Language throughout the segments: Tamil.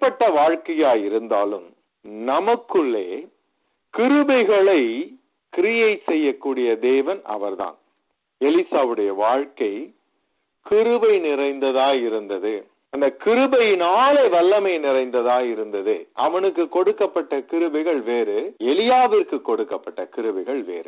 எப்படிப்பட்ட வாழ்க்கையா இருந்தாலும் நமக்குள்ளே கிருபைகளை கிரியை செய்யக்கூடிய தேவன் அவர்தான் எலிசாவுடைய வாழ்க்கை கிருபை நிறைந்ததாய் இருந்தது அந்த கிருபையினாலே வல்லமை நிறைந்ததாய் இருந்தது அவனுக்கு கொடுக்கப்பட்ட கிருபைகள் வேறு எலியாவிற்கு கொடுக்கப்பட்ட கிருபைகள் வேறு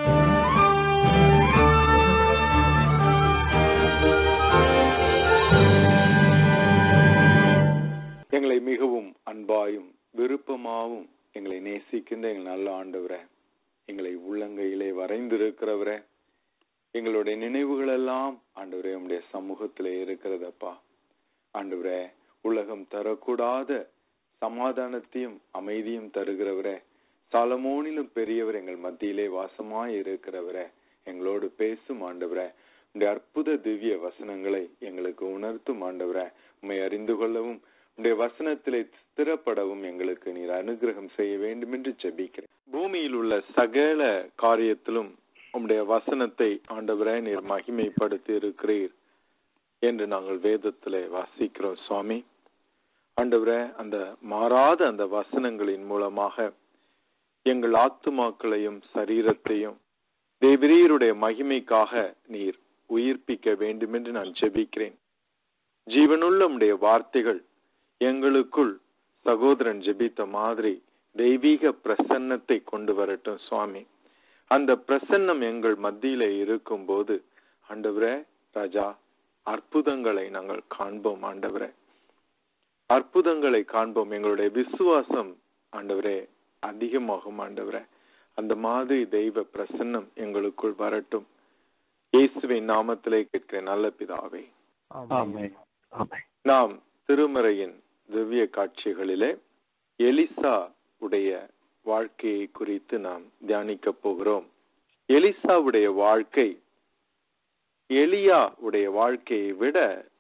எங்களை மிகவும் அன்பாயும் விருப்பமாவும் எங்களை நேசிக்கின்ற எங்கள் நல்ல ஆண்டவரே எங்களை உள்ளங்கையிலே வரைந்திருக்கிறவரே எங்களுடைய நினைவுகள் எல்லாம் ஆண்டவரே உம்முடைய சமூகத்திலே இருக்கிறதப்பா ஆண்டவரே உலகம் தரக்கூடாத சமாதானத்தையும் அமைதியும் தருகிறவரே சாலமோனிலும் பெரியவர் எங்கள் மத்தியிலே வாசமாய் இருக்கிறவரே எங்களோடு பேசும் ஆண்டவரே உடைய அற்புத திவ்ய வசனங்களை எங்களுக்கு உணர்த்தும் ஆண்டவரே உண்மை அறிந்து கொள்ளவும் உடைய வசனத்திலே ஸ்திரப்படவும் எங்களுக்கு நீர் அனுகிரகம் செய்ய வேண்டும் என்று ஜெபிக்கிறேன் பூமியில் உள்ள சகல காரியத்திலும் உம்முடைய வசனத்தை ஆண்டவரே நீர் மகிமைப்படுத்தி இருக்கிறீர் என்று நாங்கள் வேதத்திலே வாசிக்கிறோம் சுவாமி ஆண்டவரே அந்த மாறாத அந்த வசனங்களின் மூலமாக எங்கள் ஆத்துமாக்களையும் சரீரத்தையும் தேவரீருடைய மகிமைக்காக நீர் உயிர்ப்பிக்க வேண்டும் என்று நான் ஜெபிக்கிறேன் ஜீவனுள்ள உம்முடைய வார்த்தைகள் எங்களுக்குள் சகோதரன் ஜெபித்த மாதிரி தெய்வீக பிரசன்னத்தை கொண்டு வரட்டும் சுவாமி அந்த பிரசன்னம் எங்கள் மத்தியில இருக்கும் போது ஆண்டவரே ராஜா அற்புதங்களை நாங்கள் காண்போம் ஆண்டவரே அற்புதங்களை காண்போம் எங்களுடைய விசுவாசம் ஆண்டவரே அதிகமாகும் ஆண்டவரே அந்த மாதிரி தெய்வ பிரசன்னம் எங்களுக்குள் வரட்டும் இயேசுவின் நாமத்திலே கேட்கிற நல்ல பிதாவே ஆமென் ஆமென் நாம் திருமறையின் திவ்ய காட்சிகளிலே எலிசா உடைய வாழ்க்கையை குறித்து நாம் தியானிக்க போகிறோம் எலிசாவுடைய வாழ்க்கை எலியா உடைய வாழ்க்கையை விட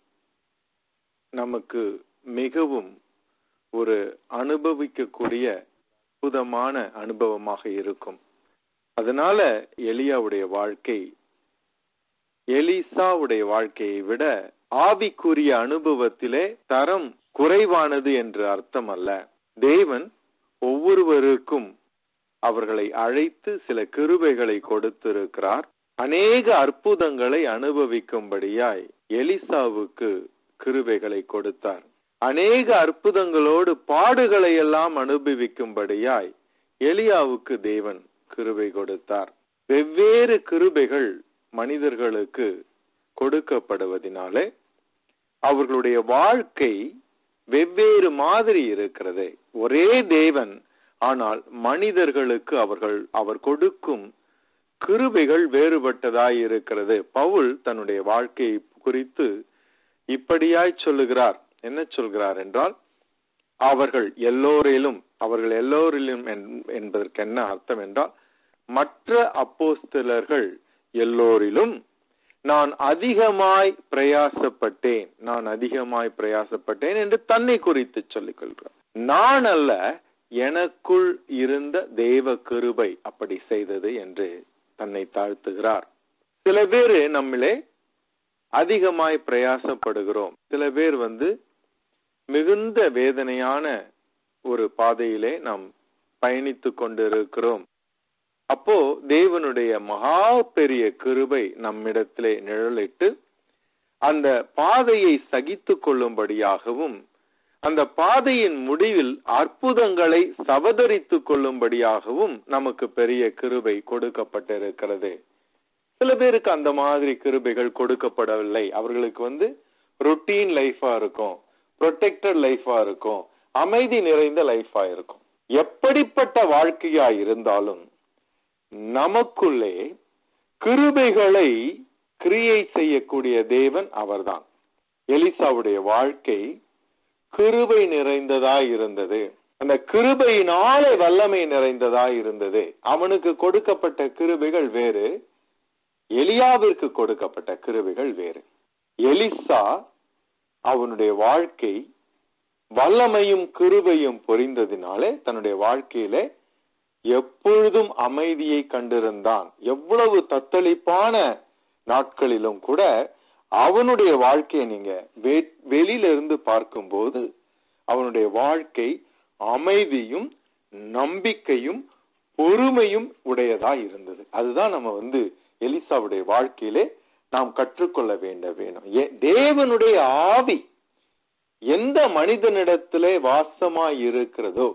நமக்கு மிகவும் ஒரு அனுபவிக்கக்கூடிய அற்புதமான அனுபவமாக இருக்கும் அதனால எலியாவுடைய வாழ்க்கை எலிசாவுடைய வாழ்க்கையை விட ஆவிக்குரிய அனுபவத்திலே தரம் குறைவானது என்று அர்த்தம் அல்ல தேவன் ஒவ்வொருவருக்கும் அவர்களை அழைத்து சில கிருபைகளை கொடுத்திருக்கிறார் அநேக அற்புதங்களை அனுபவிக்கும்படியாய் எலிசாவுக்கு கிருபைகளை கொடுத்தார் அநேக அற்புதங்களோடு பாடுகளை எல்லாம் அனுபவிக்கும்படியாய் எலியாவுக்கு தேவன் கிருபை கொடுத்தார் வெவ்வேறு கிருபைகள் மனிதர்களுக்கு கொடுக்கப்படுவதினாலே அவர்களுடைய வாழ்க்கை வெவ்வேறு மாதிரி இருக்கிறது ஒரே தேவன் ஆனால் மனிதர்களுக்கு அவர்கள் அவர் கொடுக்கும் கிருபைகள் வேறுபட்டதாய் இருக்கிறது பவுல் தன்னுடைய வாழ்க்கையை குறித்து இப்படியாய் சொல்லுகிறார் என்ன சொல்கிறார் என்றால் அவர்கள் எல்லோரிலும் அவர்கள் எல்லோரிலும் என்- என்பதற்கு என்ன அர்த்தம் என்றால் மற்ற அப்போஸ்தலர்கள் எல்லோரிலும் நான் அதிகமாய் பிரயாசப்பட்டேன் நான் அதிகமாய் பிரயாசப்பட்டேன் என்று தன்னை குறித்து சொல்லிக் கொள்கிறார் நான் அல்ல எனக்குள் இருந்த தேவ கிருபை அப்படி செய்தது என்று தன்னை தாழ்த்துகிறார் சில பேர் நம்மிலே அதிகமாய் பிரயாசப்படுகிறோம் சில பேர் வந்து மிகுந்த வேதனையான ஒரு பாதையிலே நாம் பயணித்துக் கொண்டிருக்கிறோம் அப்போ தேவனுடைய மகா பெரிய கிருபை நம்மிடத்திலே நிழலிட்டு அந்த பாதையை சகித்துக் கொள்ளும்படியாகவும் அந்த பாதையின் முடிவில் அற்புதங்களை சவதரித்துக் கொள்ளும்படியாகவும் நமக்கு பெரிய கிருபை கொடுக்கப்பட்டிருக்கிறது சில பேருக்கு அந்த மாதிரி கிருபைகள் கொடுக்கப்படவில்லை அவர்களுக்கு வந்து ரொட்டீன் லைஃபா இருக்கும் ப்ரொடெக்டட் லைஃபா இருக்கும் அமைதி நிறைந்த லைஃபா இருக்கும் எப்படிப்பட்ட வாழ்க்கையா இருந்தாலும் நமக்குள்ளே கிருபைகளை கிரியை செய்யக்கூடிய தேவன் அவர்தான் எலிசாவுடைய வாழ்க்கை கிருபை நிறைந்ததாய் இருந்தது அந்த கிருபையினாலே வல்லமை நிறைந்ததாய் இருந்தது அவனுக்கு கொடுக்கப்பட்ட கிருபைகள் வேறு எலியாவிற்கு கொடுக்கப்பட்ட கிருபைகள் வேறு எலிசா அவனுடைய வாழ்க்கை வல்லமையும் கிருபையும் பொரிந்ததினாலே தன்னுடைய வாழ்க்கையிலே எப்பொழுதும் அமைதியை கண்டிருந்தான் எவ்வளவு தத்தளிப்பான நாட்களிலும் கூட அவனுடைய வாழ்க்கையை நீங்க வெ- வெளியில இருந்து பார்க்கும்போது அவனுடைய வாழ்க்கை அமைதியும் நம்பிக்கையும் பொறுமையும் உடையதா இருந்தது அதுதான் நம்ம வந்து எலிசாவுடைய வாழ்க்கையிலே நாம் கற்றுக்கொள்ள வேண்ட வேணும் ஏ- தேவனுடைய ஆவி எந்த மனிதனிடத்திலே வாசமாய் இருக்கிறதோ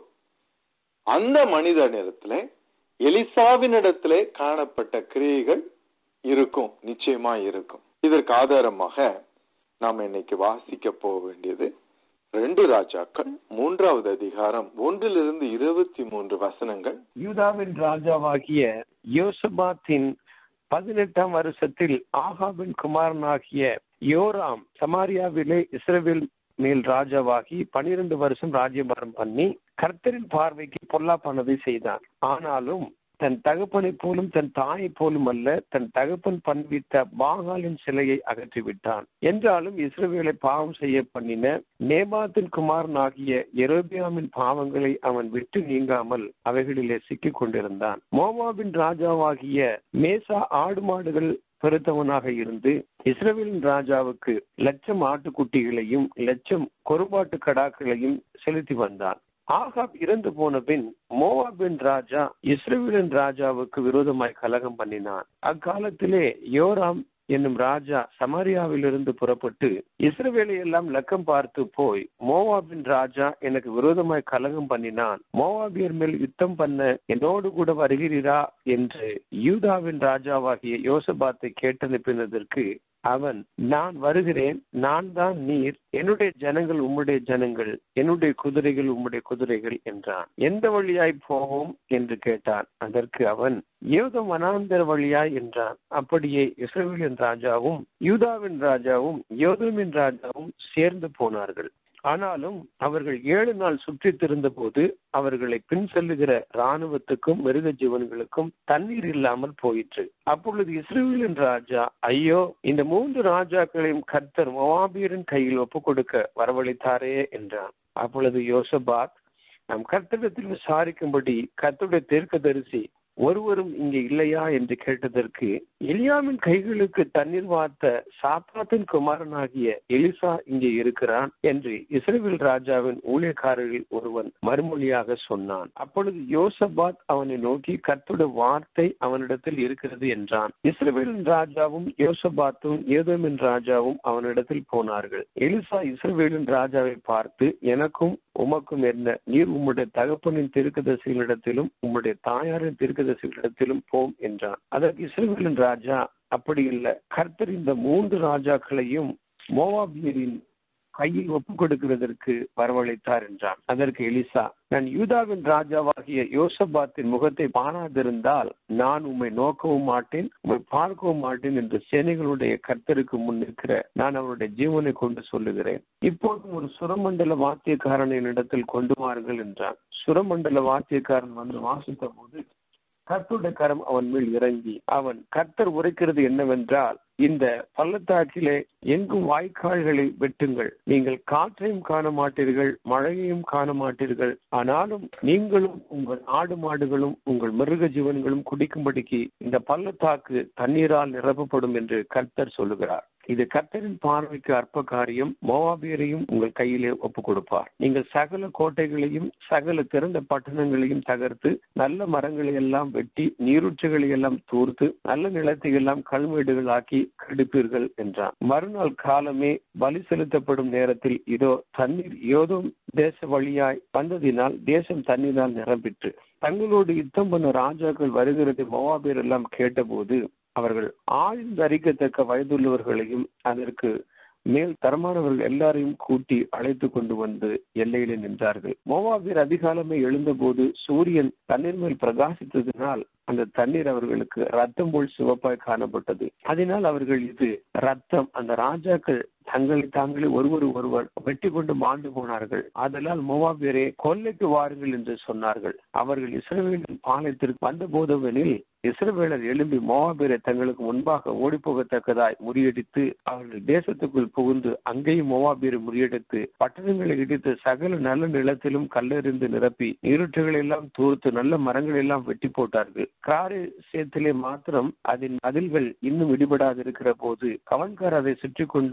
அந்த மனிதனிடத்திலே எலிசாவினிடத்திலே காணப்பட்ட கிரியைகள் இருக்கும் நிச்சயமா இருக்கும் இதற்கு ஆதாரமாக நாம் இன்னைக்கு வாசிக்க போக வேண்டியது ரெண்டு ராஜாக்கள் மூன்றாவது அதிகாரம் ஒன்றிலிருந்து இருபத்தி மூன்று வசனங்கள் யூதாவின் ராஜாவாகிய யோசபாத்தின் பதினெட்டாம் வருஷத்தில் ஆகாபின் குமாரனாகிய யோராம் சமாரியாவிலே இஸ்ரவேல் மேல் ராஜாவாகி பனிரெண்டு வருஷம் ராஜ்யபாரம் பண்ணி கர்த்தரின் பார்வைக்கு பொல்லாப்பானதை செய்தான் ஆனாலும் தன் தகப்பனை போலும் தன் தாயை போலும் அல்ல தன் தகப்பன் பண்பித்த பாகாலின் சிலையை அகற்றிவிட்டான் என்றாலும் இஸ்ரவேலை பாவம் செய்ய பண்ணின நேபாத்தின் குமாரனாகிய எரோபியாமின் பாவங்களை அவன் விட்டு நீங்காமல் அவைகளிலே சிக்கிக் கொண்டிருந்தான் மோவாபின் ராஜாவாகிய மேசா ஆடு மாடுகள் பெருத்தவனாக இருந்து இஸ்ரவேலின் ராஜாவுக்கு லட்சம் ஆட்டுக்குட்டிகளையும் லட்சம் கொருபாட்டு கடாக்களையும் செலுத்தி வந்தான் ஆகாப் இறந்து போன பின் மோவாபின் ராஜா இஸ்ரவேலின் ராஜாவுக்கு விரோதமாய் கலகம் பண்ணினான் அக்காலத்திலே யோராம் என்னும் ராஜா சமாரியாவிலிருந்து புறப்பட்டு இஸ்ரவேலை எல்லாம் லக்கம் பார்த்து போய் மோவாபின் ராஜா எனக்கு விரோதமாய் கலகம் பண்ணினான் மோவாபியர் மேல் யுத்தம் பண்ண என்னோடு கூட வருகிறீரா என்று யூதாவின் ராஜாவாகிய யோசபாத்தை கேட்டனுப்பினதற்கு அவன் நான் வருகிறேன் நான் தான் நீர் என்னுடைய ஜனங்கள் உம்முடைய ஜனங்கள் என்னுடைய குதிரைகள் உம்முடைய குதிரைகள் என்றான் எந்த வழியாய் போவோம் என்று கேட்டான் அதற்கு அவன் யோதம் வனாந்தர வழியாய் என்றான் அப்படியே இஸ்ரவேலின் ராஜாவும் யூதாவின் ராஜாவும் யோதமின் ராஜாவும் சேர்ந்து போனார்கள் ஆனாலும் அவர்கள் ஏழு நாள் சுற்றித் திருந்த போது அவர்களை பின் செல்லுகிற இராணுவத்துக்கும் மிருக ஜீவன்களுக்கும் தண்ணீர் இல்லாமல் போயிற்று அப்பொழுது இஸ்ரேலின் ராஜா ஐயோ இந்த மூன்று ராஜாக்களையும் கர்த்தர் மொவாபியரின் கையில் ஒப்புக் கொடுக்க வரவழைத்தாரே என்றான் அப்பொழுது யோசபாத் நாம் கர்த்தரிடத்தில் விசாரிக்கும்படி கர்த்தருடைய தீர்க்கதரிசி ஒருவரும் இங்கே இல்லையா என்று கேட்டதற்கு எலியாமின் கைகளுக்கு தண்ணீர் வார்த்த சாப்பாத்தின் குமாரனாகிய எலிசா இங்கே இருக்கிறான் என்று இஸ்ரேல் ராஜாவின் ஊழியக்காரரில் ஒருவன் மறுமொழியாக சொன்னான் அப்பொழுது யோசபாத் அவனை நோக்கி கர்த்தருடைய வார்த்தை அவனிடத்தில் இருக்கிறது என்றான் இஸ்ரேலின் ராஜாவும் யோசபாத்தும் ஏதோமின் ராஜாவும் அவனிடத்தில் போனார்கள் எலிசா இஸ்ரேலின் ராஜாவை பார்த்து எனக்கும் உமக்கும் என்ன நீர் உம்முடைய தகப்பனின் திருக்கதர்சிகளிடத்திலும் உம்முடைய தாயாரின் திருக்கதர்சிகளிடத்திலும் போம் என்றான் அதற்கு இஸ்ரேலின் ராஜா அப்படி இல்லை கர்த்தர் இந்த மூன்று ராஜாக்களையும் மோவாபியரின் கையில் ஒப்புக் கொடுக்கிறதற்கு வரவழைத்தார் என்றான் அதற்கு எலிசா நான் யூதாவின் ராஜாவாகிய யோசபாத்தின் முகத்தை பாராதிருந்தால் நான் உம்மை நோக்கவும் மாட்டேன் உம்மை பார்க்கவும் மாட்டேன் என்று சேனைகளுடைய கர்த்தருக்கு முன் நிற்கிற நான் அவருடைய ஜீவனை கொண்டு சொல்லுகிறேன் இப்போதும் ஒரு சுரமண்டல வாத்தியக்காரனை இடத்தில் கொண்டு வாருங்கள் என்றான் சுரமண்டல வாத்தியக்காரன் வந்து வாசித்த போது கர்த்தருடைய கரம் அவன் மேல் இறங்கி அவன் கர்த்தர் உரைக்கிறது என்னவென்றால் இந்த பள்ளத்தாக்கிலே எங்கும் வாய்க்கால்களை வெட்டுங்கள் நீங்கள் காற்றையும் காண மாட்டீர்கள் மழையையும் காண மாட்டீர்கள் ஆனாலும் நீங்களும் உங்கள் ஆடு மாடுகளும் உங்கள் மிருக ஜீவன்களும் குடிக்கும்படிக்கு இந்த பள்ளத்தாக்கு தண்ணீரால் நிரப்பப்படும் என்று கர்த்தர் சொல்லுகிறார் இது கர்த்தரின் பார்வைக்கு அற்ப காரியம் மோவாபியரையும் உங்கள் கையிலே ஒப்புக் கொடுப்பார் நீங்கள் சகல கோட்டைகளையும் சகல திறந்த பட்டணங்களையும் தகர்த்து நல்ல மரங்களை எல்லாம் வெட்டி நீரூற்றுகளை எல்லாம் தூர்த்து நல்ல நிலத்தை எல்லாம் கல்மேடுகள் ஆக்கி கெடுப்பீர்கள் என்றான் மறுநாள் காலமே பலி செலுத்தப்படும் நேரத்தில் இதோ தண்ணீர் யோதும் தேச வழியாய் வந்ததினால் தேசம் தண்ணீரால் நிரம்பிற்று தங்களோடு யுத்தம் பண்ண ராஜாக்கள் வருகிறது மோவாபியர் எல்லாம் கேட்டபோது அவர்கள் ஆழ்ந்து அறிக்கத்தக்க வயதுள்ளவர்களையும் அதற்கு மேல் தரமானவர்கள் எல்லாரையும் கூட்டி அழைத்து கொண்டு வந்து எல்லையிலே நின்றார்கள் மோவாபியர் அதிகாலமே எழுந்தபோது சூரியன் தண்ணீர் மேல் பிரகாசித்ததினால் அந்த தண்ணீர் அவர்களுக்கு ரத்தம் போல் சிவப்பாய் காணப்பட்டது அதனால் அவர்கள் இது ரத்தம் அந்த ராஜாக்கள் தங்களை தாங்களே ஒருவர் ஒருவர் வெட்டி கொண்டு மாண்டு போனார்கள் அதனால் மோவாபியரே கொல்லைக்கு வாருங்கள் என்று சொன்னார்கள் அவர்கள் இஸ்ரவேலின் பாளையத்திற்கு வந்த போதவெனில் இஸ்ரவேலர் எழும்பி மோவாபியரை தங்களுக்கு முன்பாக ஓடி போகத்தக்கதாய் முறியடித்து அவர்கள் தேசத்துக்குள் புகுந்து அங்கேயும் மோவாபியரை முறியடித்து பட்டணங்களை இடித்து சகல நல்ல நிலத்திலும் கல்லெறிந்து நிரப்பி நீருற்றுகளை எல்லாம் தூர்த்து நல்ல மரங்களை எல்லாம் வெட்டி போட்டார்கள் காரை சேத்திலே மாத்திரம் அதன் மதில்கள் இன்னும் இடிபடாது இருக்கிற போது கவன்கார் அதை சுற்றி கொண்டு அதை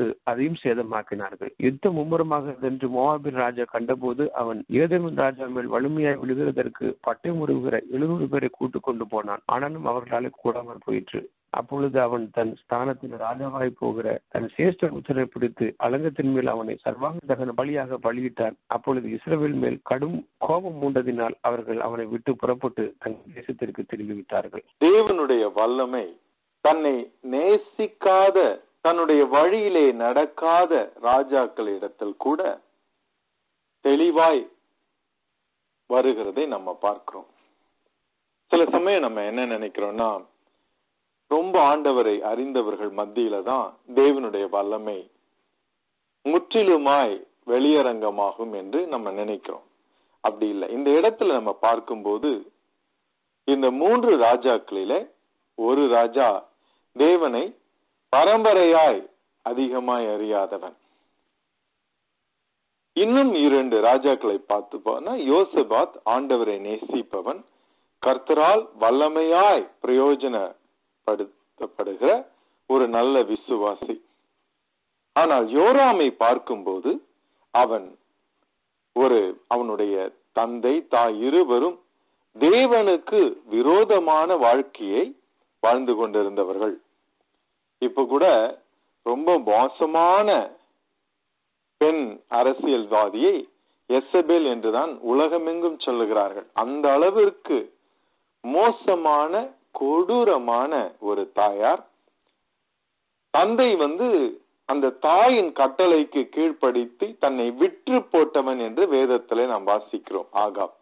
அதையும் சேதமாக்கினார்கள் யுத்தம் மும்முரமாக சென்று மோவாபின் ராஜா கண்டபோது அவன் ஏதேமின் ராஜா மேல் வலிமையாய் விழுகிறதற்கு பட்டை முறுகிற எழுநூறு பேரை கூட்டுக் கொண்டு போனான் ஆனாலும் அவர்களால் கூடாமல் போயிற்று அப்பொழுது அவன் தன் ஸ்தானத்தில் ராஜாவாய் போகிற தன் சேஷ்ட புத்தரை பிடித்து அலங்கத்தின் மேல் அவனை சர்வாங்க தகன பலியாக பலியிட்டான் அப்பொழுது இஸ்ரவேல் மேல் கடும் கோபம் மூண்டதினால் அவர்கள் அவனை விட்டு புறப்பட்டு தன் தேசத்திற்கு திரும்பிவிட்டார்கள் தேவனுடைய வல்லமை தன்னை நேசிக்காத தன்னுடைய வழியிலே நடக்காத ராஜாக்களிடத்தில் கூட தெளிவாய் வருகிறதை நம்ம பார்க்கிறோம் சில சமயம் நம்ம என்ன நினைக்கிறோம்னா ரொம்ப ஆண்டவரை அறிந்தவர்கள் மத்தியில தான் தேவனுடைய வல்லமை முற்றிலுமாய் வெளியரங்கமாகும் என்று நம்ம நினைக்கிறோம் அப்படி இல்லை இந்த இடத்துல நம்ம பார்க்கும்போது இந்த மூன்று ராஜாக்களிலே ஒரு ராஜா தேவனை பரம்பரையாய் அதிகமாய் அறியாதவன் இன்னும் இரண்டு ராஜாக்களை பார்த்து போனா யோசபாத் ஆண்டவரை நேசிப்பவன் கர்த்தரால் வல்லமையாய் பிரயோஜனப்படுத்தப்படுகிற ஒரு நல்ல விசுவாசி ஆனால் யோராமை பார்க்கும்போது அவன் ஒரு அவனுடைய தந்தை தாய் இருவரும் தேவனுக்கு விரோதமான வாழ்க்கையை வாழ்ந்து கொண்டிருந்தவர்கள் இப்ப கூட ரொம்ப மோசமான பெண் அரசியல்வாதியை எசபேல் என்றுதான் உலகமெங்கும் சொல்லுகிறார்கள் அந்த அளவிற்கு மோசமான கொடூரமான ஒரு தாயார் தந்தை வந்து அந்த தாயின் கட்டளைக்கு கீழ்ப்படுத்தி தன்னை விற்று போட்டவன் என்று வேதத்திலே நாம் வாசிக்கிறோம் ஆகாப்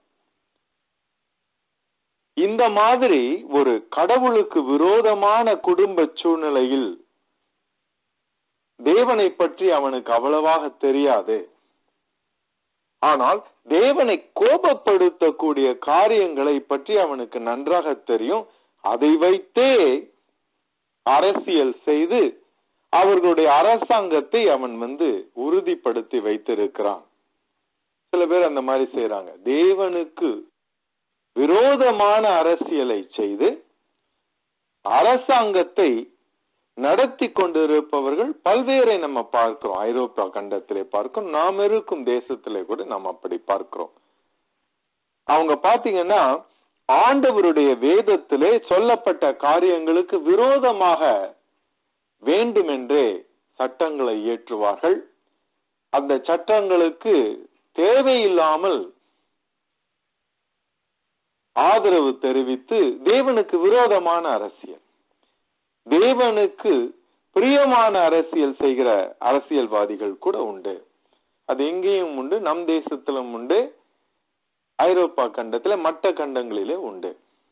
இந்த மாதிரி ஒரு கடவுளுக்கு விரோதமான குடும்ப சூழ்நிலையில் தேவனை பற்றி அவனுக்கு அவ்வளவாக தெரியாது ஆனால் தேவனை கோபப்படுத்தக்கூடிய காரியங்களை பற்றி அவனுக்கு நன்றாக தெரியும் அதை வைத்தே அரசியல் செய்து அவர்களுடைய அரசாங்கத்தை அவன் வந்து உறுதிப்படுத்தி வைத்திருக்கிறான் சில பேர் அந்த மாதிரி செய்யறாங்க தேவனுக்கு விரோதமான அரசியலை செய்து அரசாங்கத்தை நடத்தி கொண்டிருப்பவர்கள் பல்வேறை நம்ம பார்க்கிறோம் ஐரோப்பா கண்டத்திலே பார்க்கிறோம் நாம் இருக்கும் தேசத்திலே கூட நாம் அப்படி பார்க்கிறோம் அவங்க பாத்தீங்கன்னா ஆண்டவருடைய வேதத்திலே சொல்லப்பட்ட காரியங்களுக்கு விரோதமாக வேண்டுமென்றே சட்டங்களை இயற்றுவார்கள் அந்த சட்டங்களுக்கு தேவையில்லாமல் ஆதரவு தெரிவித்து தேவனுக்கு விரோதமான அரசியல் தேவனுக்கு பிரியமான அரசியல் செய்கிற அரசியல்வாதிகள் கூட உண்டு அது எங்கேயும் உண்டு நம் தேசத்திலும் உண்டு ஐரோப்பா கண்டத்துல மற்ற கண்டங்களிலே உண்டு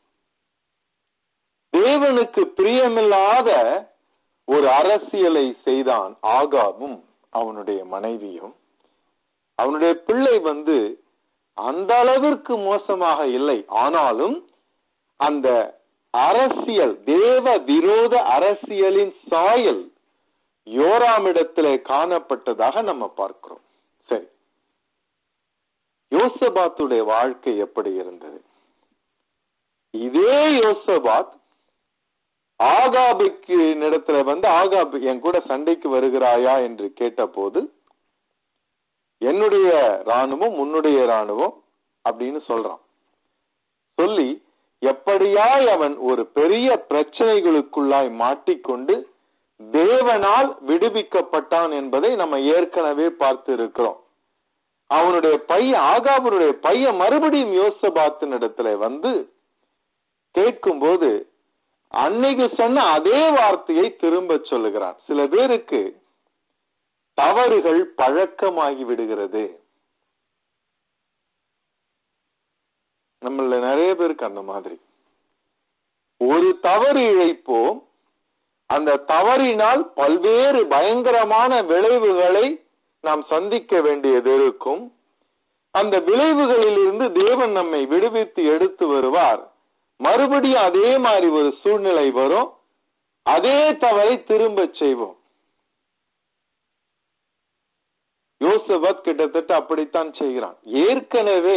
தேவனுக்கு பிரியமில்லாத ஒரு அரசியலை செய்தான் ஆகாவும் அவனுடைய மனைவியும் அவனுடைய பிள்ளை வந்து அந்த அளவிற்கு மோசமாக இல்லை ஆனாலும் அந்த அரசியல் தேவ விரோத அரசியலின் சாயல் யோராமிடத்திலே காணப்பட்டதாக நம்ம பார்க்கிறோம் சரி யோசபாத்துடைய வாழ்க்கை எப்படி இருந்தது இதே யோசபாத் ஆகாபுக்கு இடத்துல வந்து ஆகாப் என் கூட சண்டைக்கு வருகிறாயா என்று கேட்டபோது என்னுடைய ராணுவம் உன்னுடைய ராணுவம் அப்படின்னு சொல்றான் சொல்லி எப்படியாய் அவன் ஒரு பெரிய பிரச்சனைகளுக்குள்ளாய் மாட்டிக்கொண்டு தேவனால் விடுவிக்கப்பட்டான் என்பதை நம்ம ஏற்கனவே பார்த்து இருக்கிறோம் அவனுடைய பையன் ஆகாபனுடைய பையன் மறுபடியும் யோசபாத்தின் இடத்துல வந்து கேட்கும்போது அன்னைக்கு சொன்ன அதே வார்த்தையை திரும்ப சொல்லுகிறான் சில பேருக்கு தவறுகள் பழக்கமாகி விடுகிறது நம்மள நிறைய பேருக்கு அந்த மாதிரி ஒரு தவறு இழைப்போம் அந்த தவறினால் பல்வேறு பயங்கரமான விளைவுகளை நாம் சந்திக்க வேண்டியது இருக்கும் அந்த விளைவுகளில் இருந்து தேவன் நம்மை விடுவித்து எடுத்து வருவார் மறுபடியும் அதே மாதிரி ஒரு சூழ்நிலை வரும் அதே தவறை திரும்ப செய்வோம் யோசபத் கிட்டத்தட்ட அப்படித்தான் செய்கிறான் ஏற்கனவே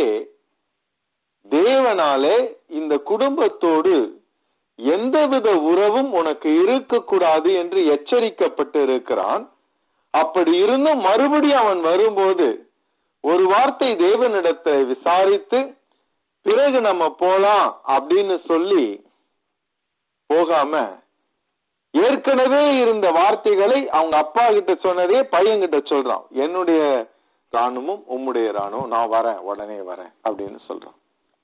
தேவனாலே இந்த குடும்பத்தோடு எந்தவித உறவும் உனக்கு இருக்கக்கூடாது என்று எச்சரிக்கப்பட்டு இருக்கிறான் அப்படி இருந்தும் மறுபடியும் அவன் வரும்போது ஒரு வார்த்தை தேவனிடத்தை விசாரித்து பிறகு நம்ம போலாம் அப்படின்னு சொல்லி போகாம ஏற்கனவே இருந்த வார்த்தைகளை அவங்க அப்பா கிட்ட சொன்னதே பையன் கிட்ட சொல்றான் என்னுடைய ராணுவமும் உம்முடைய ராணுவம் நான் வரேன் உடனே வரேன் அப்படின்னு சொல்றான்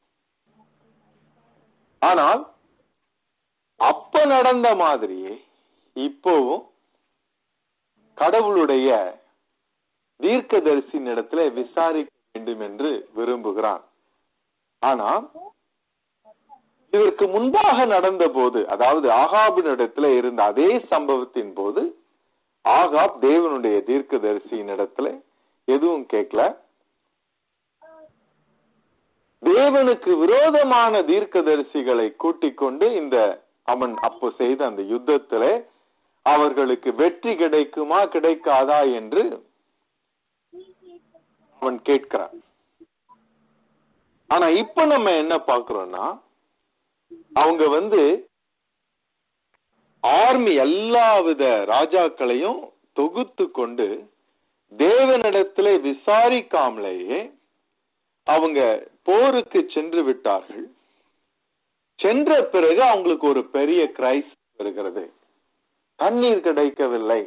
ஆனால் அப்ப நடந்த மாதிரியே இப்போவும் கடவுளுடைய தீர்க்கதரிசியின் இடத்துல விசாரிக்க வேண்டும் என்று விரும்புகிறான் ஆனா இதற்கு முன்பாக நடந்த போது அதாவது ஆகாபின் இடத்துல இருந்த அதே சம்பவத்தின் போது ஆகாப் தேவனுடைய தீர்க்கதரிசியின் இடத்துல எதுவும் கேட்கல தேவனுக்கு விரோதமான தீர்க்கதரிசிகளை கூட்டிக் கொண்டு இந்த அவன் அப்போ செய்த அந்த யுத்தத்துல அவர்களுக்கு வெற்றி கிடைக்குமா கிடைக்காதா என்று அவன் கேட்கிறான் ஆனா இப்ப நம்ம என்ன பாக்குறோம்னா அவங்க வந்து ஆர்மி எல்லாவித ராஜாக்களையும் தொகுத்து கொண்டு தேவனிடத்துல விசாரிக்காமலேயே அவங்க போருக்கு சென்று விட்டார்கள் சென்ற பிறகு அவங்களுக்கு ஒரு பெரிய கிரைஸ் வருகிறது தண்ணீர் கிடைக்கவில்லை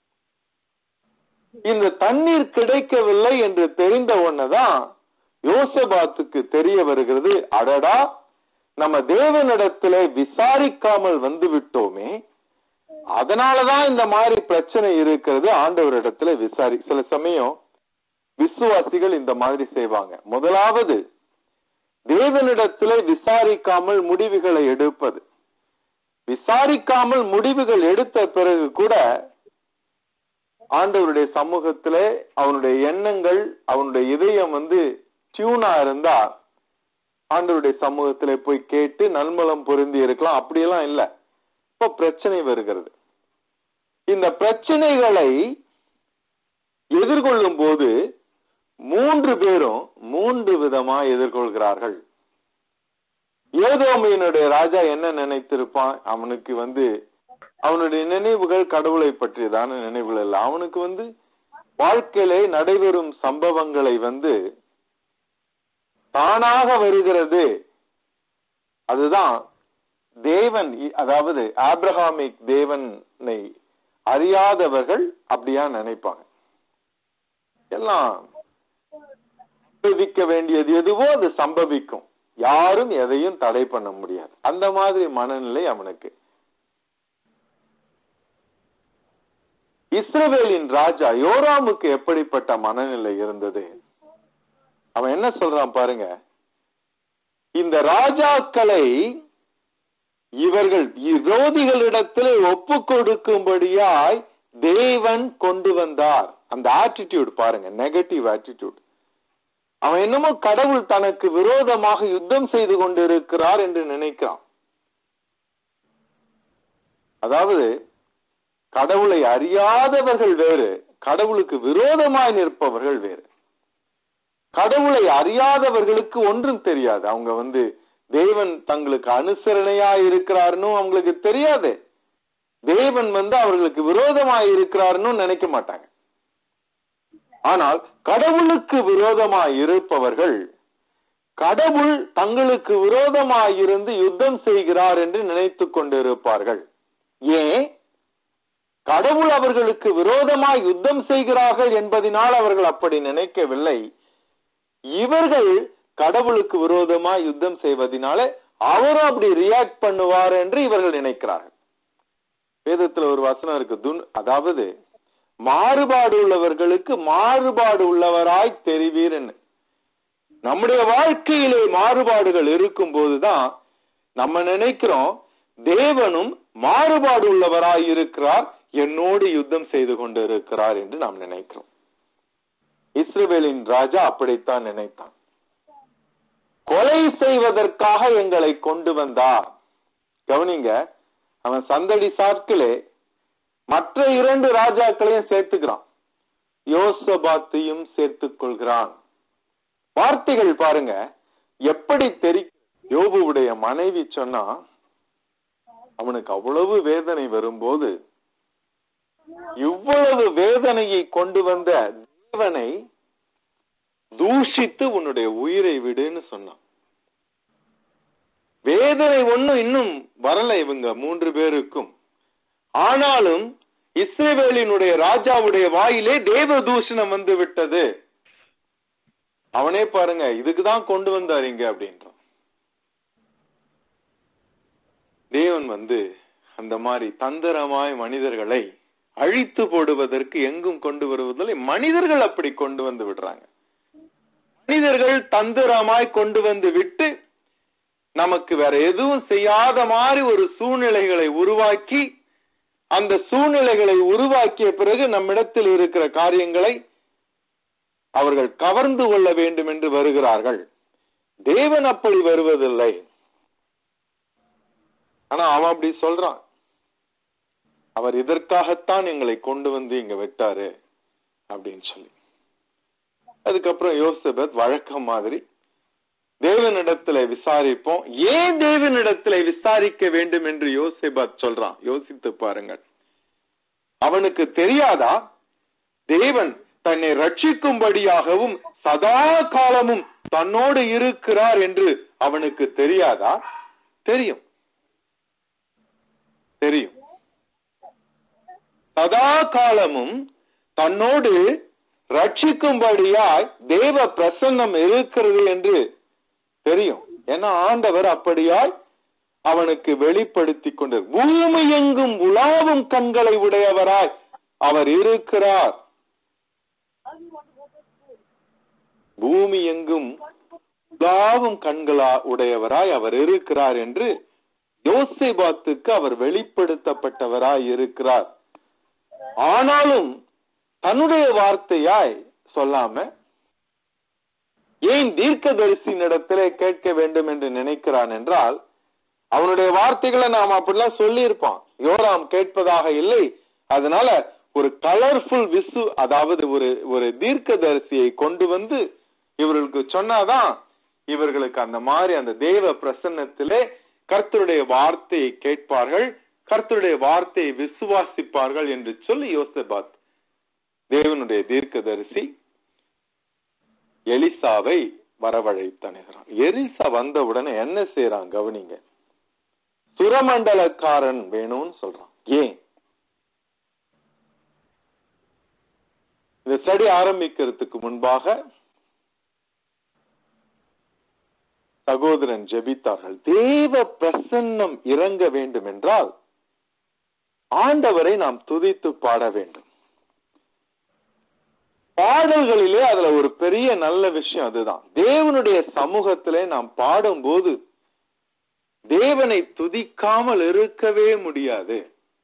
இந்த தண்ணீர் கிடைக்கவில்லை என்று தெரிந்த உடனேதான் யோசபாத்துக்கு தெரிய வருகிறது அடடா நம்ம தேவனிடத்துல விசாரிக்காமல் வந்து விட்டோமே அதனாலதான் இந்த மாதிரி பிரச்சனை இருக்கிறது ஆண்டவரிடத்துல விசாரி சில சமயம் விசுவாசிகள் இந்த மாதிரி செய்வாங்க முதலாவது தேவனிடத்துல விசாரிக்காமல் முடிவுகளை எடுப்பது விசாரிக்காமல் முடிவுகள் எடுத்த பிறகு கூட ஆண்டவருடைய சமூகத்திலே அவனுடைய எண்ணங்கள் அவனுடைய இதயம் வந்து டியூனா இருந்தா ஆண்டவருடைய சமூகத்திலே போய் கேட்டு நல்மலம் பொருந்தி இருக்கலாம் அப்படியெல்லாம் இல்ல இப்ப பிரச்சனை வருகிறது இந்த பிரச்சனைகளை எதிர்கொள்ளும் போது மூன்று பேரும் மூன்று விதமா எதிர்கொள்கிறார்கள் ஏதோமையினுடைய ராஜா என்ன நினைத்திருப்பான் அவனுக்கு வந்து அவனுடைய நினைவுகள் கடவுளை பற்றியதான நினைவுகள் இல்லை அவனுக்கு வந்து வாழ்க்கையிலே நடைபெறும் சம்பவங்களை வந்து தானாக வருகிறது அதுதான் தேவன் அதாவது ஆப்ரஹாமிக் தேவனை அறியாதவர்கள் அப்படியா நினைப்பாங்க எல்லாம் சம்பவிக்க வேண்டியது எதுவோ அது சம்பவிக்கும் யாரும் எதையும் தடை பண்ண முடியாது அந்த மாதிரி மனநிலை அவனுக்கு இஸ்ரவேலின் ராஜா யோராமுக்கு எப்படிப்பட்ட மனநிலை இருந்தது அவன் என்ன சொல்றான் பாருங்க இந்த ராஜாக்களை இவர்கள் விரோதிகளிடத்தில் ஒப்பு கொடுக்கும்படியாய் தேவன் கொண்டு வந்தார் அந்த ஆட்டிடியூட் பாருங்க நெகட்டிவ் ஆட்டிடியூட் அவன் என்னமோ கடவுள் தனக்கு விரோதமாக யுத்தம் செய்து கொண்டிருக்கிறார் என்று நினைக்கிறான் அதாவது கடவுளை அறியாதவர்கள் வேறு கடவுளுக்கு விரோதமாய் நிற்பவர்கள் வேறு கடவுளை அறியாதவர்களுக்கு ஒன்றும் தெரியாது அவங்க வந்து தேவன் தங்களுக்கு அனுசரணையா இருக்கிறாருன்னு அவங்களுக்கு தெரியாது தேவன் வந்து அவர்களுக்கு விரோதமாய் இருக்கிறாருன்னு நினைக்க மாட்டாங்க ஆனால் கடவுளுக்கு விரோதமாய் இருப்பவர்கள் கடவுள் தங்களுக்கு விரோதமாய் இருந்து யுத்தம் செய்கிறார் என்று நினைத்துக் கொண்டிருப்பார்கள் ஏன் கடவுள் அவர்களுக்கு விரோதமாய் யுத்தம் செய்கிறார்கள் என்பதனால் அவர்கள் அப்படி நினைக்கவில்லை இவர்கள் கடவுளுக்கு விரோதமாய் யுத்தம் செய்வதனால அவரும் அப்படி ரியாக்ட் பண்ணுவார் என்று இவர்கள் நினைக்கிறார்கள் வேதத்துல ஒரு வசனம் இருக்கு துன் அதாவது மாறுபாடு உள்ளவர்களுக்கு மாறுபாடு உள்ளவராய் தெரிவீர் நம்முடைய வாழ்க்கையிலே மாறுபாடுகள் இருக்கும் போதுதான் நம்ம நினைக்கிறோம் தேவனும் மாறுபாடு உள்ளவராய் இருக்கிறார் என்னோடு யுத்தம் செய்து கொண்டு இருக்கிறார் என்று நாம் நினைக்கிறோம் இஸ்ரேலின் ராஜா அப்படித்தான் நினைத்தான் கொலை செய்வதற்காக எங்களை கொண்டு வந்தார் கவனிங்க அவன் சந்தடி சாட்களே மற்ற இரண்டு ராஜாக்களையும் சேர்த்துக்கிறான் யோசபாத்தையும் சேர்த்துக் கொள்கிறான் வார்த்தைகள் பாருங்க எப்படி தெரி யோபுவுடைய மனைவி சொன்னா அவனுக்கு அவ்வளவு வேதனை வரும்போது இவ்வளவு வேதனையை கொண்டு வந்த தேவனை தூஷித்து உன்னுடைய உயிரை விடுன்னு சொன்னான் வேதனை ஒண்ணும் இன்னும் வரல இவங்க மூன்று பேருக்கும் ஆனாலும் இஸ்ரேவேலினுடைய ராஜாவுடைய வாயிலே தேவ தூஷணம் வந்து விட்டது அவனே பாருங்க இதுக்குதான் கொண்டு வந்தார் இங்க அப்படின்றான் தேவன் வந்து அந்த மாதிரி தந்திரமாய் மனிதர்களை அழித்து போடுவதற்கு எங்கும் கொண்டு வருவதில்லை மனிதர்கள் அப்படி கொண்டு வந்து விடுறாங்க மனிதர்கள் தந்திரமாய் கொண்டு வந்து விட்டு நமக்கு வேற எதுவும் செய்யாத மாதிரி ஒரு சூழ்நிலைகளை உருவாக்கி அந்த சூழ்நிலைகளை உருவாக்கிய பிறகு நம்மிடத்தில் இருக்கிற காரியங்களை அவர்கள் கவர்ந்து கொள்ள வேண்டும் என்று வருகிறார்கள் தேவன் அப்படி வருவதில்லை ஆனா அவன் அப்படி சொல்றான் அவர் இதற்காகத்தான் எங்களை கொண்டு வந்து இங்க விட்டாரு அப்படின்னு சொல்லி அதுக்கப்புறம் யோசபத் வழக்கம் மாதிரி தேவனிடத்துல விசாரிப்போம் ஏன் தேவனிடத்துல விசாரிக்க வேண்டும் என்று யோசிபாத் சொல்றான் யோசித்து பாருங்கள் அவனுக்கு தெரியாதா தேவன் தன்னை ரட்சிக்கும்படியாகவும் சதா காலமும் தன்னோடு இருக்கிறார் என்று அவனுக்கு தெரியாதா தெரியும் தெரியும் சதா காலமும் தன்னோடு ரட்சிக்கும்படியாய் தேவ பிரசன்னம் இருக்கிறது என்று தெரியும் ஏன்னா ஆண்டவர் அப்படியாய் அவனுக்கு வெளிப்படுத்தி கொண்டு பூமி எங்கும் உலாவும் கண்களை உடையவராய் அவர் இருக்கிறார் பூமி எங்கும் உலாவும் கண்களா உடையவராய் அவர் இருக்கிறார் என்று யோசேபாத்துக்கு அவர் வெளிப்படுத்தப்பட்டவராய் இருக்கிறார் ஆனாலும் தன்னுடைய வார்த்தையாய் சொல்லாம ஏன் தீர்க்கதரிசியினிடத்திலே கேட்க வேண்டும் என்று நினைக்கிறான் என்றால் அவனுடைய வார்த்தைகளை நாம் அப்படிலாம் சொல்லி இருப்பான் யோராம் கேட்பதாக இல்லை அதனால ஒரு கலர்ஃபுல் விசு அதாவது ஒரு ஒரு தீர்க்கதரிசியை கொண்டு வந்து இவர்களுக்கு சொன்னாதான் இவர்களுக்கு அந்த மாதிரி அந்த தேவ பிரசன்னத்திலே கர்த்தருடைய வார்த்தையை கேட்பார்கள் கர்த்தருடைய வார்த்தையை விசுவாசிப்பார்கள் என்று சொல்லி யோசபாத் தேவனுடைய தீர்க்கதரிசி எலிசாவை வரவழைத்தனுகிறான் எலிசா வந்தவுடனே என்ன செய்யறான் கவனிங்க சுரமண்டலக்காரன் வேணும்னு சொல்றான் ஏன் இந்த ஸ்டடி ஆரம்பிக்கிறதுக்கு முன்பாக சகோதரன் ஜெபித்தார்கள் தேவ பிரசன்னம் இறங்க வேண்டும் என்றால் ஆண்டவரை நாம் துதித்து பாட வேண்டும் பாடல்களிலே அதுல ஒரு பெரிய நல்ல விஷயம் அதுதான் தேவனுடைய சமூகத்திலே நாம் பாடும்போது தேவனை துதிக்காமல் இருக்கவே முடியாது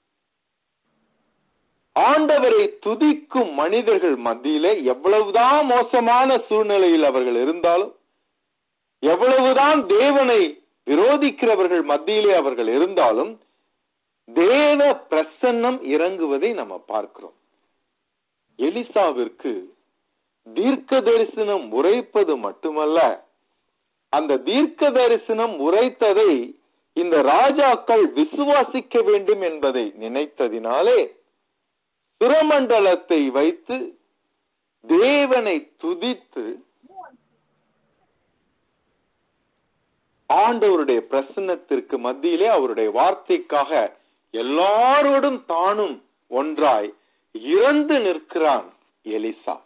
ஆண்டவரை துதிக்கும் மனிதர்கள் மத்தியிலே எவ்வளவுதான் மோசமான சூழ்நிலையில் அவர்கள் இருந்தாலும் எவ்வளவுதான் தேவனை விரோதிக்கிறவர்கள் மத்தியிலே அவர்கள் இருந்தாலும் தேவ பிரசன்னம் இறங்குவதை நம்ம பார்க்கிறோம் எலிசாவிற்கு தீர்க்க தரிசனம் உரைப்பது மட்டுமல்ல அந்த தீர்க்க தரிசனம் உரைத்ததை இந்த ராஜாக்கள் விசுவாசிக்க வேண்டும் என்பதை நினைத்ததினாலே சுரமண்டலத்தை வைத்து தேவனை துதித்து ஆண்டவருடைய பிரசன்னத்திற்கு மத்தியிலே அவருடைய வார்த்தைக்காக எல்லாரோடும் தானும் ஒன்றாய் இறந்து நிற்கிறான் எலிசா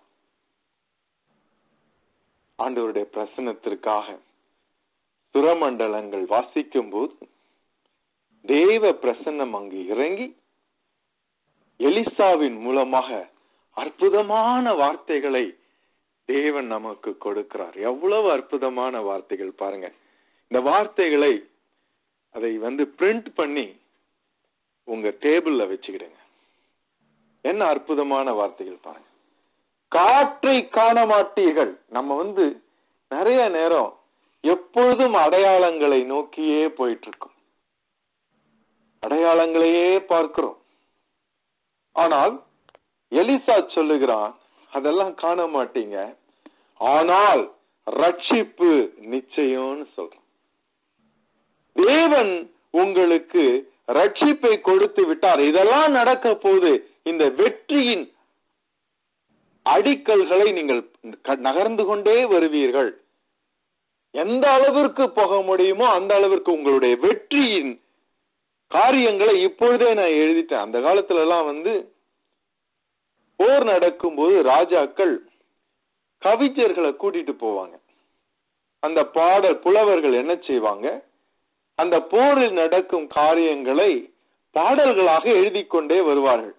ஆண்டவருடைய பிரசன்னத்திற்காக சுரமண்டலங்கள் வாசிக்கும் போது தேவ பிரசன்னம் அங்கு இறங்கி எலிசாவின் மூலமாக அற்புதமான வார்த்தைகளை தேவன் நமக்கு கொடுக்கிறார் எவ்வளவு அற்புதமான வார்த்தைகள் பாருங்க இந்த வார்த்தைகளை அதை வந்து பிரிண்ட் பண்ணி உங்க டேபிள்ல வச்சுக்கிடுங்க என்ன அற்புதமான வார்த்தைகள் பாருங்க காற்றை காண மாட்டீர்கள் நம்ம வந்து நிறைய நேரம் எப்பொழுதும் அடையாளங்களை நோக்கியே போயிட்டு இருக்கோம் அடையாளங்களையே பார்க்கிறோம் ஆனால் எலிசா சொல்லுகிறான் அதெல்லாம் காண மாட்டீங்க ஆனால் ரட்சிப்பு நிச்சயம்னு சொல்றான் தேவன் உங்களுக்கு ரட்சிப்பை கொடுத்து விட்டார் இதெல்லாம் நடக்க போது இந்த வெற்றியின் அடிக்கல்களை நீங்கள் க- நகர்ந்து கொண்டே வருவீர்கள் எந்த அளவிற்கு போக முடியுமோ அந்த அளவிற்கு உங்களுடைய வெற்றியின் காரியங்களை இப்பொழுதே நான் எழுதிட்டேன் அந்த காலத்துல எல்லாம் வந்து போர் நடக்கும்போது ராஜாக்கள் கவிஞர்களை கூட்டிட்டு போவாங்க அந்த பாடல் புலவர்கள் என்ன செய்வாங்க அந்த போரில் நடக்கும் காரியங்களை பாடல்களாக எழுதி கொண்டே வருவார்கள்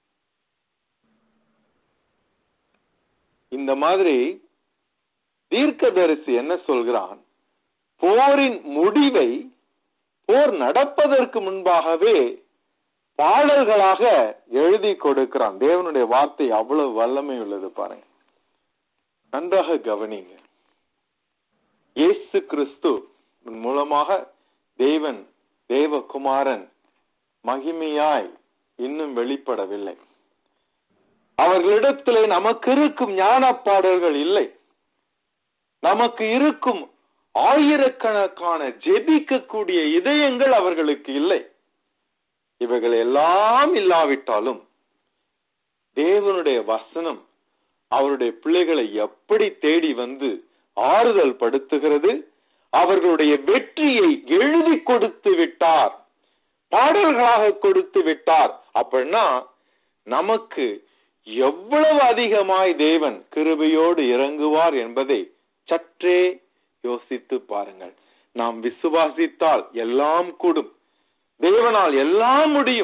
இந்த மாதிரி தீர்க்கதரிசி என்ன சொல்கிறான் போரின் முடிவை போர் நடப்பதற்கு முன்பாகவே பாடல்களாக எழுதி கொடுக்கிறான் தேவனுடைய வார்த்தை அவ்வளவு வல்லமை உள்ளது பாருங்க நன்றாக கவனிங்க இயேசு கிறிஸ்து மூலமாக தேவன் தேவகுமாரன் மகிமையாய் இன்னும் வெளிப்படவில்லை அவர்களிடத்திலே நமக்கு இருக்கும் ஞான பாடல்கள் இல்லை நமக்கு இருக்கும் ஆயிரக்கணக்கான ஜெபிக்கக்கூடிய இதயங்கள் அவர்களுக்கு இல்லை இவைகள் எல்லாம் இல்லாவிட்டாலும் தேவனுடைய வசனம் அவருடைய பிள்ளைகளை எப்படி தேடி வந்து ஆறுதல் படுத்துகிறது அவர்களுடைய வெற்றியை எழுதி கொடுத்து விட்டார் பாடல்களாக கொடுத்து விட்டார் அப்படின்னா நமக்கு எவ்வளவு அதிகமாய் தேவன் கிருபையோடு இறங்குவார் என்பதை சற்றே யோசித்து பாருங்கள் நாம் விசுவாசித்தால் எல்லாம் கூடும் தேவனால் எல்லாம் முடியும்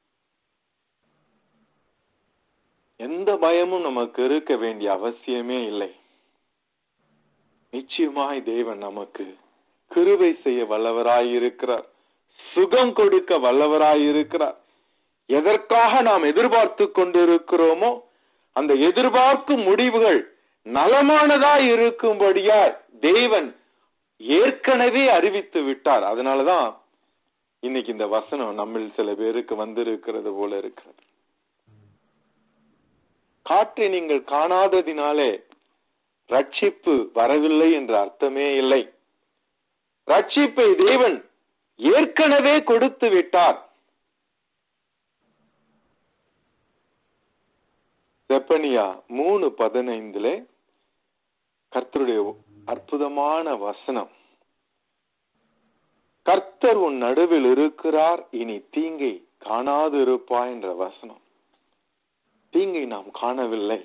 எந்த பயமும் நமக்கு இருக்க வேண்டிய அவசியமே இல்லை நிச்சயமாய் தேவன் நமக்கு கிருபை செய்ய வல்லவராய் இருக்கிறார் சுகம் கொடுக்க வல்லவராய் இருக்கிறார் எதற்காக நாம் எதிர்பார்த்து கொண்டிருக்கிறோமோ அந்த எதிர்பார்க்கும் முடிவுகள் நலமானதாய் இருக்கும்படியாய் தேவன் ஏற்கனவே அறிவித்து விட்டார் அதனாலதான் இன்னைக்கு இந்த வசனம் நம்மில் சில பேருக்கு வந்திருக்கிறது போல இருக்கிறது காற்றை நீங்கள் காணாததினாலே ரட்சிப்பு வரவில்லை என்ற அர்த்தமே இல்லை ரட்சிப்பை தேவன் ஏற்கனவே கொடுத்து விட்டார் செப்பனியா மூணு பதினைந்துல கர்த்தருடைய அற்புதமான வசனம் கர்த்தர் உன் நடுவில் இருக்கிறார் இனி தீங்கை காணாது இருப்பாய் என்ற வசனம் தீங்கை நாம் காணவில்லை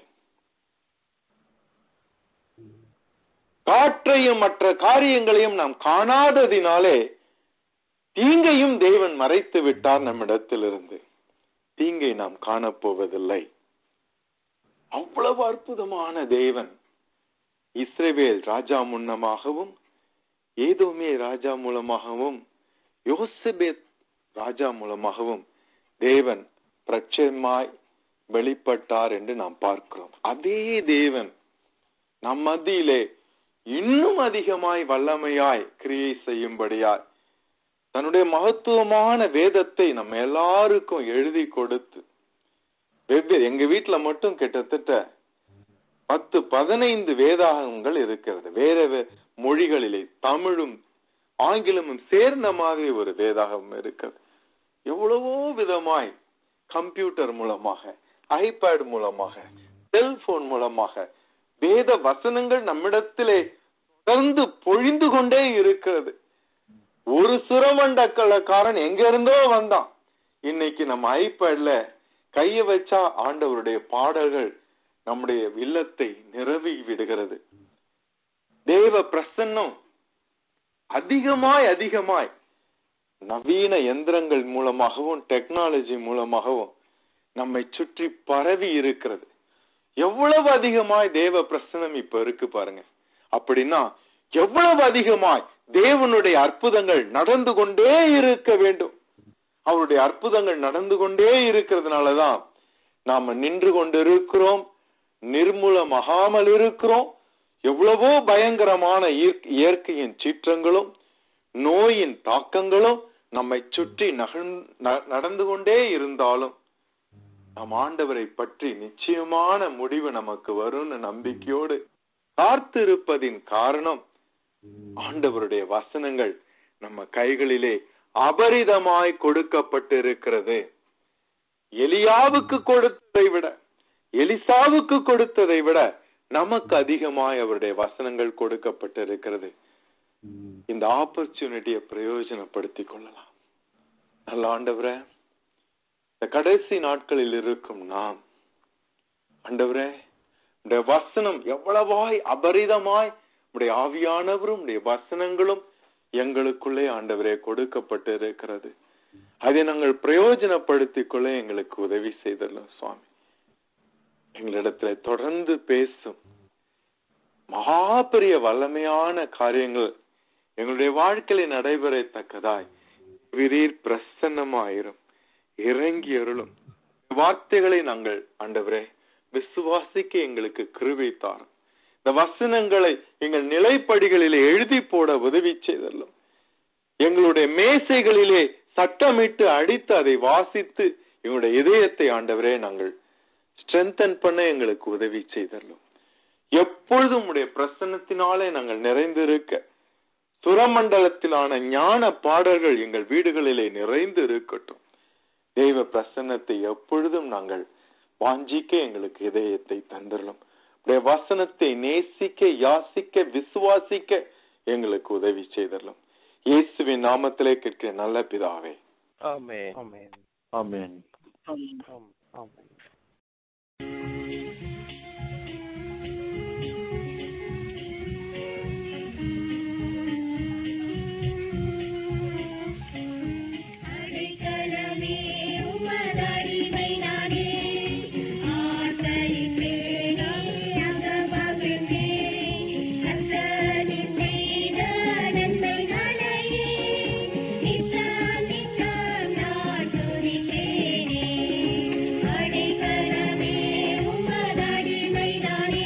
காற்றையும் மற்ற காரியங்களையும் நாம் காணாததினாலே தீங்கையும் தேவன் மறைத்து விட்டார் நம்மிடத்திலிருந்து தீங்கை நாம் காணப்போவதில்லை அவ்வளவு அற்புதமான தேவன் இஸ்ரேவேல் ராஜா முன்னமாகவும் ஏதோமே ராஜா மூலமாகவும் யோசபேத் ராஜா மூலமாகவும் தேவன் பிரச்சயமாய் வெளிப்பட்டார் என்று நாம் பார்க்கிறோம் அதே தேவன் நம் மத்தியிலே இன்னும் அதிகமாய் வல்லமையாய் கிரியை செய்யும்படியாய் தன்னுடைய மகத்துவமான வேதத்தை நம்ம எல்லாருக்கும் எழுதி கொடுத்து வெவ்வேறு எங்க வீட்டுல மட்டும் கிட்டத்தட்ட பத்து பதினைந்து வேதாகங்கள் இருக்கிறது வேற வே- மொழிகளிலே தமிழும் ஆங்கிலமும் சேர்ந்த மாதிரி ஒரு வேதாகம் இருக்கிறது எவ்வளவோ விதமாய் கம்ப்யூட்டர் மூலமாக ஐபேட் மூலமாக செல்போன் மூலமாக வேத வசனங்கள் நம்மிடத்திலே தொடர்ந்து பொழிந்து கொண்டே இருக்கிறது ஒரு சுரமண்டக்கலக்காரன் எங்க இருந்தோ வந்தான் இன்னைக்கு நம்ம ஐபேட்ல கைய வச்சா ஆண்டவருடைய பாடல்கள் நம்முடைய இல்லத்தை நிரவி விடுகிறது தேவ பிரசன்னம் அதிகமாய் அதிகமாய் நவீன எந்திரங்கள் மூலமாகவும் டெக்னாலஜி மூலமாகவும் நம்மை சுற்றி பரவி இருக்கிறது எவ்வளவு அதிகமாய் தேவ பிரசனம் இப்ப இருக்கு பாருங்க அப்படின்னா எவ்வளவு அதிகமாய் தேவனுடைய அற்புதங்கள் நடந்து கொண்டே இருக்க வேண்டும் அவருடைய அற்புதங்கள் நடந்து கொண்டே இருக்கிறதுனாலதான் நாம நின்று கொண்டிருக்கிறோம் நிர்மூலமாகாமல் இருக்கிறோம் எவ்வளவோ பயங்கரமான இயற்கை- இயற்கையின் சீற்றங்களும் நோயின் தாக்கங்களும் நம்மை சுற்றி நகர்ந்- ந- நடந்து கொண்டே இருந்தாலும் நம் ஆண்டவரை பற்றி நிச்சயமான முடிவு நமக்கு வரும்னு நம்பிக்கையோடு காத்திருப்பதின் காரணம் ஆண்டவருடைய வசனங்கள் நம்ம கைகளிலே அபரிதமாய் கொடுக்கப்பட்டிருக்கிறது எலியாவுக்கு கொடுத்ததை விட எலிசாவுக்கு கொடுத்ததை விட நமக்கு அதிகமாய் அவருடைய வசனங்கள் கொடுக்கப்பட்டிருக்கிறது இந்த ஆப்பர்ச்சுனிட்டியை பிரயோஜனப்படுத்திக் கொள்ளலாம் நல்ல ஆண்டவரே இந்த கடைசி நாட்களில் இருக்கும் நாம் ஆண்டவரே உடைய வசனம் எவ்வளவாய் அபரிதமாய் உடைய ஆவியானவரும் உடைய வசனங்களும் எங்களுக்குள்ளே ஆண்டவரே கொடுக்கப்பட்டு இருக்கிறது அதை நாங்கள் பிரயோஜனப்படுத்திக் கொள்ள எங்களுக்கு உதவி செய்தல்லாம் சுவாமி எங்களிடத்துல தொடர்ந்து பேசும் மகா பெரிய வல்லமையான காரியங்கள் எங்களுடைய வாழ்க்கையில நடைபெறத்தக்கதாய் விரீர் பிரசன்னமாயிரும் இறங்கி அருளும் வார்த்தைகளை நாங்கள் ஆண்டவரே விசுவாசிக்க எங்களுக்கு கிருபை தாரும் இந்த வசனங்களை எங்கள் நிலைப்படிகளிலே எழுதி போட உதவி செய்தல்லும் எங்களுடைய மேசைகளிலே சட்டமிட்டு அடித்து அதை வாசித்து எங்களுடைய இதயத்தை ஆண்டவரே நாங்கள் ஸ்ட்ரென்தன் பண்ண எங்களுக்கு உதவி செய்தல்லும் எப்பொழுதும் உடைய பிரசன்னத்தினாலே நாங்கள் நிறைந்திருக்க சுரமண்டலத்திலான ஞான பாடல்கள் எங்கள் வீடுகளிலே நிறைந்து இருக்கட்டும் தெய்வ பிரசன்னத்தை எப்பொழுதும் நாங்கள் வாஞ்சிக்க எங்களுக்கு இதயத்தை தந்துடலாம் உடைய வசனத்தை நேசிக்க யாசிக்க விசுவாசிக்க எங்களுக்கு உதவி செய்தரலாம் இயேசுவின் நாமத்திலே கேட்கிற நல்ல பிதாவே ஆமென் ஆமென் ஆமென் ஆமென் ஆமென் அடைக்கலமே உமதடிமை நானே ஆதரிப்பேனே அகமகிழ்ந்தே கர்த்தர் செய்த நன்மைகளையே நித்தம் நித்தம் நான் துதிப்பேனே அடைக்கலமே உமதடிமை நானே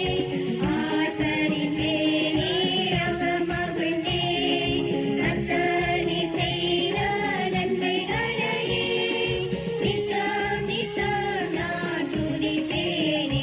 ஆதரிப்பேனே அகமகிழ்ந்தே கர்த்தர் செய்த நன்மைகளையே நித்தம் நித்தம் நான் துதிப்பேனே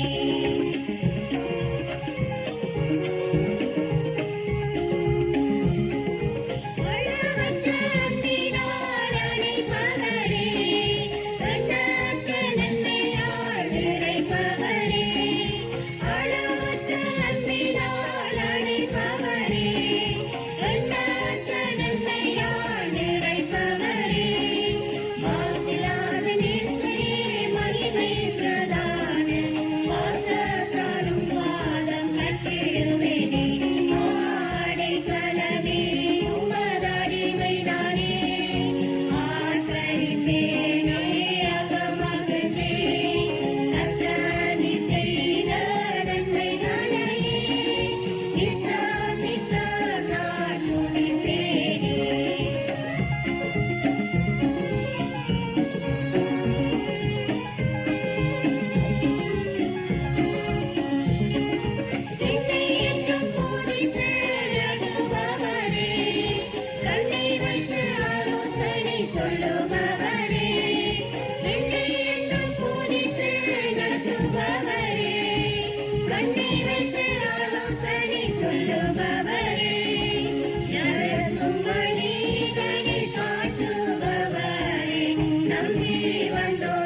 அளவற்ற அன்பினால் அணைப்பவரே, எண்ணற்ற நன்மையால் நிறைப்பவரே. அளவற்ற அன்பினால் அணைப்பவரே, எண்ணற்ற நன்மையால் நிறைப்பவரே. மாசிலாத நேசரே, மகிமை பிரதான வாசத்தாலும் பாதம் கற்றிடுவேனே. ஆடைக்கலமே உமதடிமை நானே. ஆர்ப்பரிப்பேனே அகமகிழ்ந்தே. கர்த்தர் நீ செய்த நன்மைகளையே நித்தம் நித்தம் நான் துதிப்பேனே. என்னை என்றும் போதித்து நடத்துபவரே, கண்ணை வைத்து ஆலோசனை சொல்லுபவரே. என்னை என்றும் போதித்து நடத்துபவரே, கண்ணை வைத்து ஆலோசனை சொல்லுபவரே. நடக்கும் வழிதனை காட்டுபவரே, நம்பி வந்தோம்